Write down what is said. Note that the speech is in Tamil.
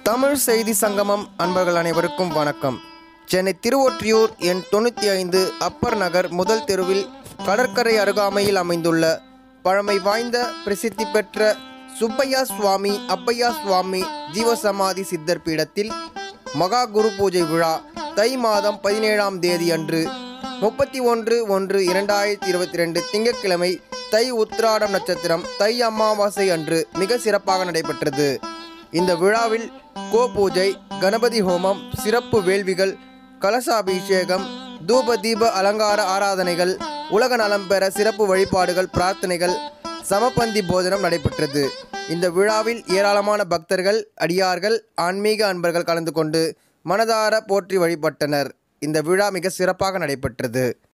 தமிழ் செய்தி சங்கமம் அன்பர்கள் அனைவருக்கும் வணக்கம் சென்னை திருவொற்றியூர் எண் தொண்ணூற்றி ஐந்து அப்பர் நகர் முதல் தெருவில் கடற்கரை அருகாமையில் அமைந்துள்ள பழமை வாய்ந்த பிரசித்தி பெற்ற சுப்பையா சுவாமி அப்பையா சுவாமி ஜீவசமாதி சித்தர் பீடத்தில் மகா குரு பூஜை விழா தை மாதம் பதினேழாம் தேதி அன்று முப்பத்தி ஒன்று ஒன்று இரண்டாயிரத்தி இருபத்தி ரெண்டு திங்கட்கிழமை தை உத்திராடம் நட்சத்திரம் தை அமாவாசை அன்று மிக சிறப்பாக நடைபெற்றது இந்த விழாவில் கோ பூஜை கணபதி ஹோமம் சிறப்பு வேள்விகள் கலசாபிஷேகம் தூப தீப அலங்கார ஆராதனைகள் உலக நலம் பெற சிறப்பு வழிபாடுகள் பிரார்த்தனைகள் சமபந்தி போஜனம் நடைபெற்றது இந்த விழாவில் ஏராளமான பக்தர்கள் அடியார்கள் ஆன்மீக அன்பர்கள் கலந்து கொண்டு மனதார போற்றி வழிபட்டனர் இந்த விழா மிக சிறப்பாக நடைபெற்றது